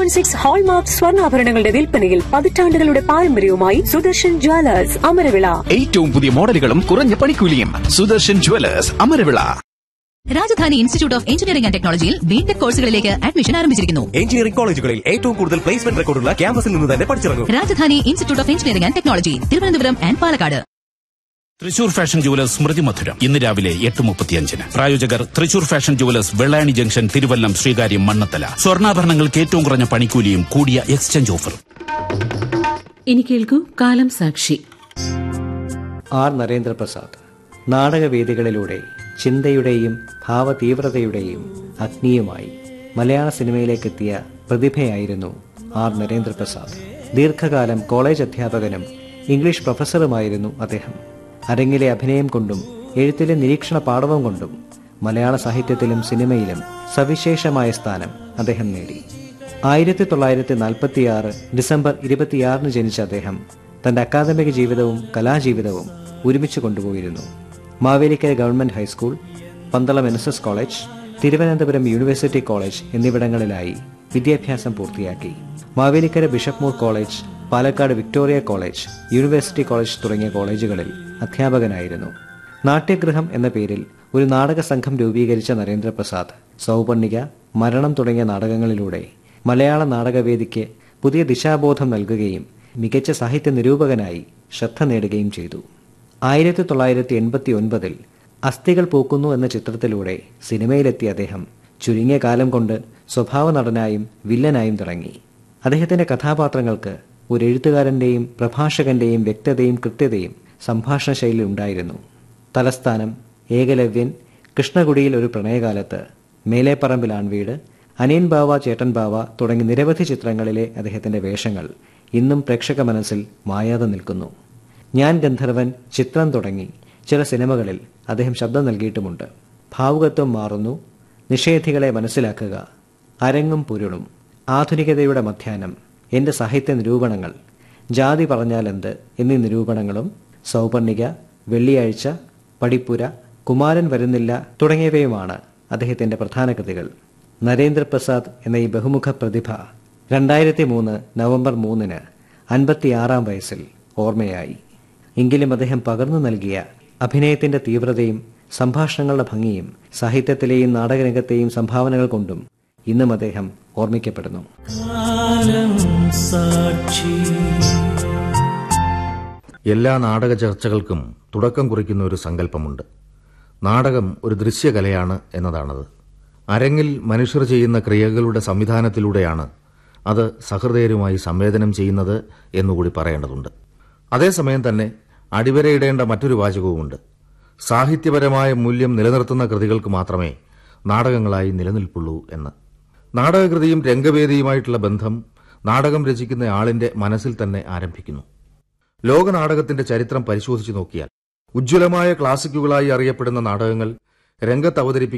six hallmark സ്വർണ്ണാഭരണങ്ങളുടെ വിൽപ്പനയിൽ പതിറ്റാണ്ടുകളുടെ പാരമ്പര്യവുമായി സുദർശൻ ജ്വല്ലേഴ്സ് അമരവിള ഏറ്റവും പുതിയ മോഡലുകളും കുറഞ്ഞ പണിക്കൂലിയും Sudarshan jewellers Amaravila Rajadhani institute of engineering and ടെക്നോളജിയിൽ ബിടെക് കോഴ്സുകളിലേക്ക് അഡ്മിഷൻ ആരംഭിച്ചിരിക്കുന്നു എഞ്ചിനീയറിംഗ് കോളേജുകളിൽ ഏറ്റവും കൂടുതൽ പ്ലേസ്മെന്റ് റെക്കോർഡുള്ള ക്യാമ്പസിൽ നിന്ന് തന്നെ പഠിച്ചിറങ്ങും Rajadhani institute of engineering and technology Thiruvananthapuram and Palakkad Thrissur fashion jewellers Smriti Madhuram ഇന്ന് രാവിലെ എട്ട് മുപ്പത്തിയഞ്ചിന് പ്രായോജകർ Thrissur fashion jewellers Vellayani junction Thiruvallam Sreekaryam Mannanthala സ്വർണ്ണാഭരണങ്ങൾക്ക് ഏറ്റവും കുറഞ്ഞ പണിക്കൂലിയും കൂടിയ എക്സ്ചേഞ്ച് ഓഫറും ഇനി കേൾക്കൂ കാലം സാക്ഷി ആർ നരേന്ദ്രപ്രസാദ് നാടകവേദികളിലൂടെ ചിന്തയുടെയും ഭാവതീവ്രതയുടെയും അഗ്നിയുമായി മലയാള സിനിമയിലേക്കെത്തിയ പ്രതിഭയായിരുന്നു ആർ നരേന്ദ്രപ്രസാദ് ദീർഘകാലം കോളേജ് അധ്യാപകനും ഇംഗ്ലീഷ് പ്രൊഫസറുമായിരുന്നു അദ്ദേഹം അരങ്ങിലെ അഭിനയം കൊണ്ടും എഴുത്തിലെ നിരീക്ഷണ പാടവം കൊണ്ടും മലയാള സാഹിത്യത്തിലും സിനിമയിലും സവിശേഷമായ സ്ഥാനം അദ്ദേഹം നേടി ആയിരത്തി തൊള്ളായിരത്തി നാൽപ്പത്തിയാറ് ഡിസംബർ ഇരുപത്തിയാറിന് ജനിച്ച അദ്ദേഹം തന്റെ അക്കാദമിക ജീവിതവും കലാജീവിതവും ഒരുമിച്ച് കൊണ്ടുപോയിരുന്നു Mavelikara government high school Pandalam N S S college Thiruvananthapuram university college എന്നിവിടങ്ങളിലായി വിദ്യാഭ്യാസം പൂർത്തിയാക്കി Mavelikara Bishop Moore college Palakkad Victoria college university college തുടങ്ങിയ കോളേജുകളിൽ അധ്യാപകനായിരുന്നു നാട്യഗൃഹം എന്ന പേരിൽ ഒരു നാടക സംഘം രൂപീകരിച്ച നരേന്ദ്രപ്രസാദ് സൗപർണിക മരണം തുടങ്ങിയ നാടകങ്ങളിലൂടെ മലയാള നാടകവേദിക്ക് പുതിയ ദിശാബോധം നൽകുകയും മികച്ച സാഹിത്യ നിരൂപകനായി ശ്രദ്ധ നേടുകയും ചെയ്തു ആയിരത്തി തൊള്ളായിരത്തി എൺപത്തി ഒൻപതിൽ അസ്ഥികൾ പൂക്കുന്നു എന്ന ചിത്രത്തിലൂടെ സിനിമയിലെത്തിയ അദ്ദേഹം ചുരുങ്ങിയ കാലം കൊണ്ട് സ്വഭാവ നടനായും വില്ലനായും തുടങ്ങി അദ്ദേഹത്തിന്റെ കഥാപാത്രങ്ങൾക്ക് ഒരു എഴുത്തുകാരന്റെയും പ്രഭാഷകന്റെയും വ്യക്തതയും കൃത്യതയും സംഭാഷണ ശൈലി ഉണ്ടായിരുന്നു തലസ്ഥാനം ഏകലവ്യൻ കൃഷ്ണകുടിയിൽ ഒരു പ്രണയകാലത്ത് മേലേപ്പറമ്പിൽ ആൺവീട് അനിയൻ ബാവ ചേട്ടൻ ബാവ തുടങ്ങി നിരവധി ചിത്രങ്ങളിലെ അദ്ദേഹത്തിന്റെ വേഷങ്ങൾ ഇന്നും പ്രേക്ഷക മനസ്സിൽ മായാതെ നിൽക്കുന്നു ഞാൻ ഗന്ധർവൻ ചിത്രം തുടങ്ങി ചില സിനിമകളിൽ അദ്ദേഹം ശബ്ദം നൽകിയിട്ടുമുണ്ട് ഭാവുകത്വം മാറുന്നു നിഷേധികളെ മനസ്സിലാക്കുക അരങ്ങും പൊരുളും ആധുനികതയുടെ മധ്യാനം എന്റെ സാഹിത്യ നിരൂപണങ്ങൾ ജാതി പറഞ്ഞാലെന്ത് എന്നീ നിരൂപണങ്ങളും സൗപർണിക വെള്ളിയാഴ്ച പടിപ്പുര കുമാരൻ വരുന്നില്ല തുടങ്ങിയവയുമാണ് അദ്ദേഹത്തിന്റെ പ്രധാന കൃതികൾ നരേന്ദ്രപ്രസാദ് എന്ന ഈ ബഹുമുഖ പ്രതിഭ രണ്ടായിരത്തി മൂന്ന് നവംബർ മൂന്നിന് അൻപത്തിയാറാം വയസ്സിൽ ഓർമ്മയായി എങ്കിലും അദ്ദേഹം പകർന്നു നൽകിയ അഭിനയത്തിന്റെ തീവ്രതയും സംഭാഷണങ്ങളുടെ ഭംഗിയും സാഹിത്യത്തിലെയും നാടകരംഗത്തെയും സംഭാവനകൾ കൊണ്ടും ഇന്നും അദ്ദേഹം ഓർമ്മിക്കപ്പെടുന്നു എല്ലാ നാടക ചർച്ചകൾക്കും തുടക്കം കുറിക്കുന്ന ഒരു സങ്കല്പമുണ്ട് നാടകം ഒരു ദൃശ്യകലയാണ് എന്നതാണത് അരങ്ങിൽ മനുഷ്യർ ചെയ്യുന്ന ക്രിയകളുടെ സംവിധാനത്തിലൂടെയാണ് അത് സഹൃദയരുമായി സംവേദനം ചെയ്യുന്നത് എന്നുകൂടി പറയേണ്ടതുണ്ട് അതേസമയം തന്നെ അടിവരയിടേണ്ട മറ്റൊരു വാചകവുമുണ്ട് സാഹിത്യപരമായ മൂല്യം നിലനിർത്തുന്ന കൃതികൾക്ക് മാത്രമേ നാടകങ്ങളായി നിലനിൽപ്പുള്ളൂ എന്ന് നാടകകൃതിയും രംഗവേദിയുമായിട്ടുള്ള ബന്ധം നാടകം രചിക്കുന്ന ആളിന്റെ മനസ്സിൽ തന്നെ ആരംഭിക്കുന്നു ലോക നാടകത്തിന്റെ ചരിത്രം പരിശോധിച്ചു നോക്കിയാൽ ഉജ്ജ്വലമായ ക്ലാസിക്കുകളായി അറിയപ്പെടുന്ന നാടകങ്ങൾ രംഗത്ത് അവതരിപ്പിക്കുന്ന